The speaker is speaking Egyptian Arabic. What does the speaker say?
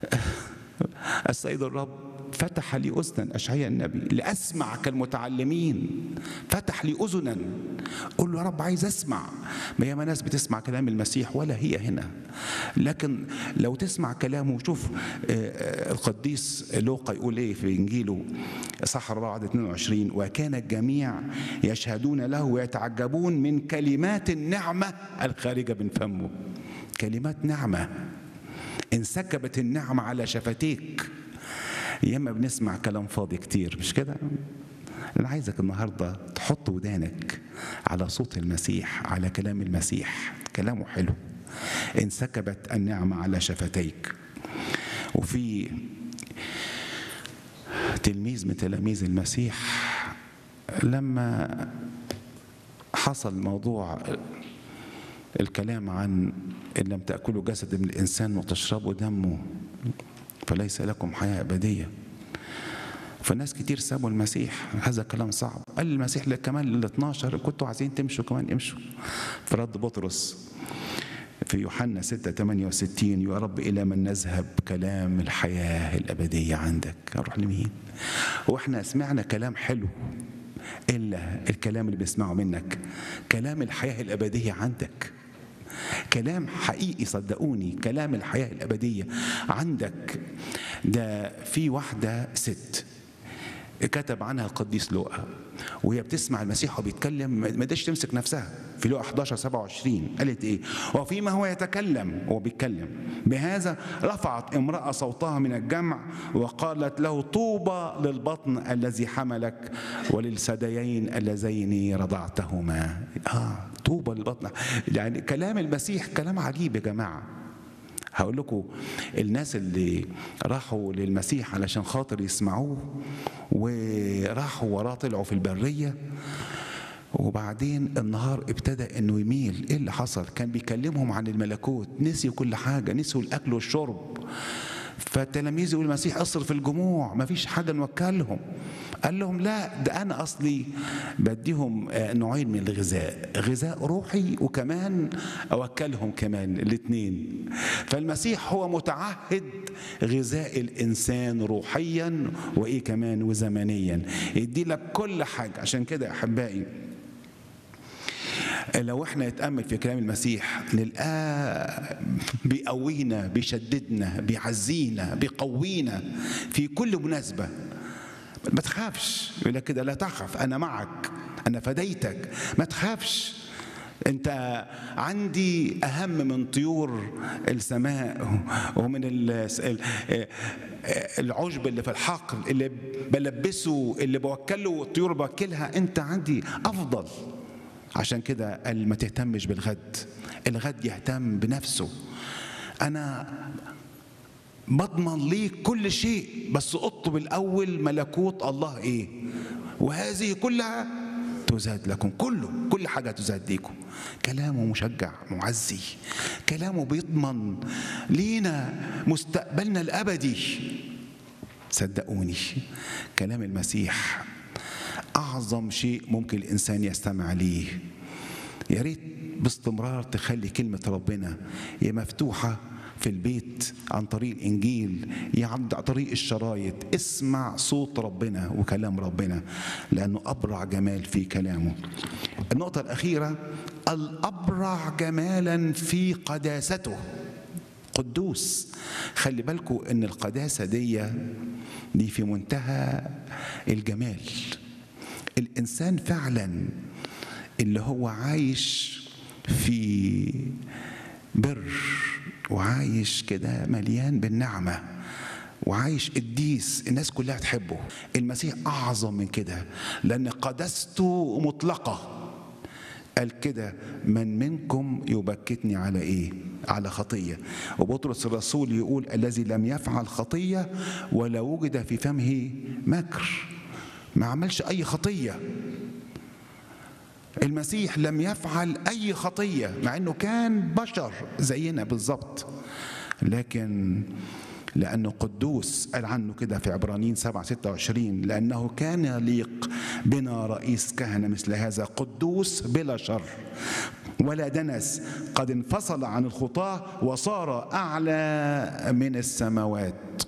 السيد الرب فتح لي اذنا اشعياء النبي لاسمع كالمتعلمين فتح لي اذنا قول له يا رب عايز اسمع ما ياما ناس بتسمع كلام المسيح ولا هي هنا لكن لو تسمع كلامه شوف القديس لوقا يقول ايه في انجيله صح 4 عدد 22 وكان الجميع يشهدون له ويتعجبون من كلمات النعمه الخارجه من فمه كلمات نعمه انسكبت النعمه على شفتيك ياما بنسمع كلام فاضي كتير مش كده انا عايزك النهارده تحط ودانك على صوت المسيح على كلام المسيح كلامه حلو انسكبت النعمه على شفتيك وفي تلميذ من تلاميذ المسيح لما حصل موضوع الكلام عن ان لم تاكلوا جسد من الانسان وتشربوا دمه فليس لكم حياة أبدية فناس كتير سابوا المسيح هذا كلام صعب قال المسيح كمان لل 12 كنتوا عايزين تمشوا كمان امشوا فرد بطرس في يوحنا 6 68 يا رب إلى من نذهب كلام الحياة الأبدية عندك أروح لمين هو احنا سمعنا كلام حلو إلا الكلام اللي بنسمعه منك كلام الحياة الأبدية عندك كلام حقيقي صدقوني كلام الحياة الأبدية عندك ده في واحدة ست كتب عنها القديس لوقا وهي بتسمع المسيح وبيتكلم ما قدرتش تمسك نفسها في لوقا 11 27 قالت ايه وفيما هو يتكلم هو بيتكلم بهذا رفعت امرأة صوتها من الجمع وقالت له طوبى للبطن الذي حملك وللثديين اللذين رضعتهما اه طوبى للبطن يعني كلام المسيح كلام عجيب يا جماعه هقول لكم الناس اللي راحوا للمسيح علشان خاطر يسمعوه وراحوا وراه طلعوا في البريه وبعدين النهار ابتدى انه يميل ايه اللي حصل كان بيكلمهم عن الملكوت نسيوا كل حاجه نسيوا الاكل والشرب فالتلاميذ يقول المسيح اصرف الجموع ما فيش حاجه نوكلهم قال لهم لا ده انا اصلي بديهم نوعين من الغذاء غذاء روحي وكمان اوكلهم كمان الاثنين فالمسيح هو متعهد غذاء الانسان روحيا وايه كمان وزمنيا يدي لك كل حاجه عشان كده يا احبائي لو احنا نتامل في كلام المسيح نلقاه بيقوينا بيشددنا بيعزينا بيقوينا في كل مناسبه ما تخافش يقول لك كده لا تخف انا معك انا فديتك ما تخافش انت عندي اهم من طيور السماء ومن العشب اللي في الحقل اللي بلبسه اللي بوكله الطيور بوكلها انت عندي افضل عشان كده قال ما تهتمش بالغد الغد يهتم بنفسه انا بضمن ليك كل شيء بس اطلب الاول ملكوت الله ايه وهذه كلها تزاد لكم كله كل حاجة تزاد لكم كلامه مشجع معزي كلامه بيضمن لينا مستقبلنا الأبدي صدقوني كلام المسيح أعظم شيء ممكن الإنسان يستمع ليه يا ريت باستمرار تخلي كلمة ربنا هي مفتوحة في البيت عن طريق الإنجيل عن طريق الشرايط اسمع صوت ربنا وكلام ربنا لأنه أبرع جمال في كلامه النقطة الأخيرة الأبرع جمالا في قداسته قدوس خلي بالكم ان القداسة دي دي في منتهى الجمال الإنسان فعلا اللي هو عايش في بر وعايش كده مليان بالنعمة وعايش قديس الناس كلها تحبه المسيح أعظم من كده لأن قدسته مطلقة قال كده من منكم يبكتني على ايه على خطيه وبطرس الرسول يقول الذي لم يفعل خطيه ولا وجد في فمه مكر ما عملش اي خطيه المسيح لم يفعل اي خطيه مع انه كان بشر زينا بالظبط لكن لأنه قدوس قال عنه كده في عبرانيين 7 26 لأنه كان يليق بنا رئيس كهنة مثل هذا قدوس بلا شر ولا دنس قد انفصل عن الخطاة وصار أعلى من السماوات